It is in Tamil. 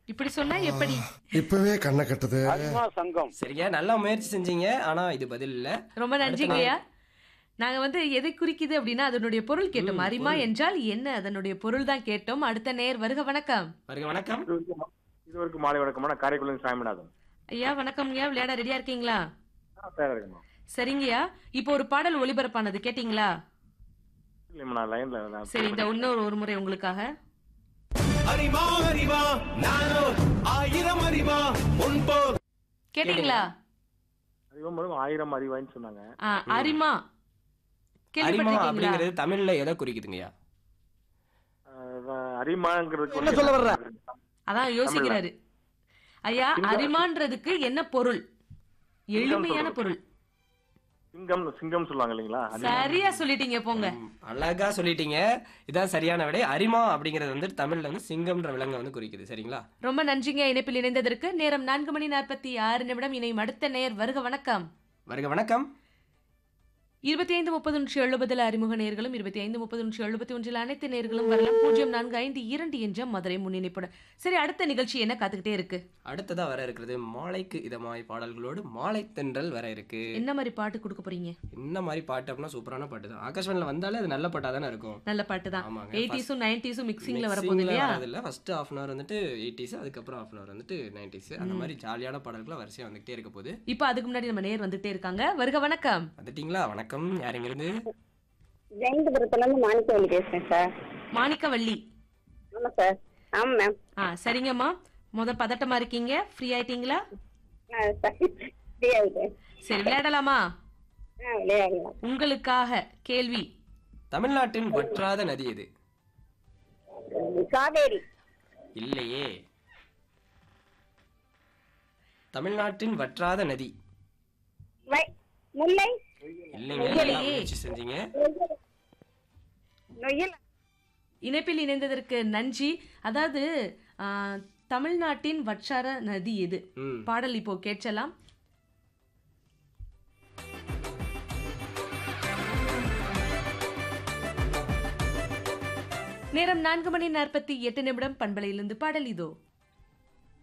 இப்படி சொன்னா எப்படி இப்பவே கண்ணை கட்டுது அரிமா சங்கம் சரிங்க நல்லா முயற்சி செஞ்சீங்க ஆனா இது பதில் இல்ல ரொம்ப நன்றிங்கய்யா நாங்க வந்து எதை குறிக்குது அப்படின்னா அதனுடைய பொருள் கேட்டோம் அரிமா என்றால் என்ன அதனுடைய பொருள் தான் கேட்டோம் அடுத்த நேர் வருக வணக்கம் வருக வணக்கம் இது வரைக்கும் மா- இது வரைக்கும் மாலை வணக்கமான காரைக்குள்ள சாமிநாதன் ஐயா வணக்கம்யா விளையாட ரெடியா இருக்கீங்களா தயாரா இருக்குமா சரிங்கய்யா இப்போ ஒரு பாடல் ஒளிபரப்பானது கேட்டிங்களா இல்லைம்மா நான் லைன்ல நான் சரி இந்த இன்னொரு ஒரு முறை உங்களுக்காக அறிவா அறிவா நானோ ஆயிரம் அறிவா முன்போர் கேட்டீங்களா அதிகம் வரும் ஆயிரம் அறிவாயின்னு சொன்னாங்க ஆ, அரிமா அரிமா கேள்விப்பட்டிருக்கீங்களா அப்படிங்கிறது தமிழ்ல எதை குறிக்குதுங்கய்யா அஹ் அரிமாங்கிறதுக்கு என்ன சொல்ல வர்ற அதான் யோசிக்கிறாரு ஐயா அரிமான்றதுக்கு என்ன பொருள் எளிமையான பொருள் சிங்கம் சிங்கம் சொல்லுவாங்க இல்லைங்களா அது சரியா சொல்லிட்டீங்க போங்க ம், அழகா சொல்லிட்டீங்க இதான் சரியான விடை அரிமா அப்படிங்கிறது வந்து தமிழ்ல வந்து சிங்கம்ன்ற விலங்கை வந்து குறிக்குது சரிங்களா ரொம்ப நன்றிங்க இணைப்பில் இணைந்ததற்கு நேரம் நான்கு மணி நாற்பத்தி ஆறு நிமிடம் இணையும் அடுத்த நேர் வருக வணக்கம் வருக வணக்கம் இருபத்தி ஐந்து முப்பது நூற்றி எழுபதில் அறிமுக நேர்களும் இருபத்தி ஐந்து முப்பது நூற்றி எழுபத்தி ஒன்றில் அனைத்து நேர்களும் வரலாம் பூஜ்ஜியம் நான்கு ஐந்து இரண்டு என்ற மதுரை முன்னிணைப்புடன் சரி அடுத்த நிகழ்ச்சி என்ன காத்துக்கிட்டே இருக்கு அடுத்ததா வர இருக்கிறது மாலைக்கு இதமாய் பாடல்களோடு மாலை தென்றல் வர இருக்கு என்ன மாதிரி பாட்டு கொடுக்க போறீங்க என்ன மாதிரி பாட்டு அப்படின்னா சூப்பரான பாட்டு தான் ஆகாஷ்வாணில வந்தாலே அது நல்ல பாட்டா தானே இருக்கும் நல்ல பாட்டு தான் ஆமாங்க. எயிட்டிஸும் நைன்டிஸும் மிக்சிங்ல வரப்போகுது Mixing ல இல்லையா வரதில்ல ஃபர்ஸ்ட் ஹாஃப் அன் ஹவர் வந்துட்டு எயிட்டிஸ் அதுக்கப்புறம் ஹாஃப் அன் ஹவர் வந்துட்டு நைன்டிஸ் அந்த மாதிரி ஜாலியான பாடல்கள் வரிசையா வந்துகிட்டே இருக்க போகுது இப்போ அதுக்கு முன்னாடி நம்ம நேர் வந்துட்டே இருக்காங்க வருக வணக்கம் வந்துட்டீங்களா வணக்கம் யாருங்க இருந்து ஜெயந்தபுரத்துல இருந்து மாணிக்கவல்லி பேசுறேன் சார் மாணிக்கவள்ளி ஆமா சார் ஆமா மேம் ஆ சரிங்கம்மா முத பதட்டமா இருக்கீங்க ஃப்ரீ ஆயிட்டீங்களா ஃப்ரீ ஆயிட்டேன் சரி விளையாடலாமா ஆ விளையாடலாம் உங்களுக்காக கேள்வி தமிழ்நாட்டின் வற்றாத நதி எது காவேரி இல்லையே தமிழ்நாட்டின் வற்றாத நதி வை முல்லை இல்லைங்க நல்லா முயற்சி செஞ்சீங்க நொய்யல் இணைப்பில் இணைந்ததற்கு நன்றி அதாவது ஆ, தமிழ்நாட்டின் வற்றார நதி எது ம் பாடல் இப்போ கேட்கலாம் நேரம் நான்கு மணி நாற்பத்தி எட்டு நிமிடம் பண்பலையிலிருந்து பாடல் இதோ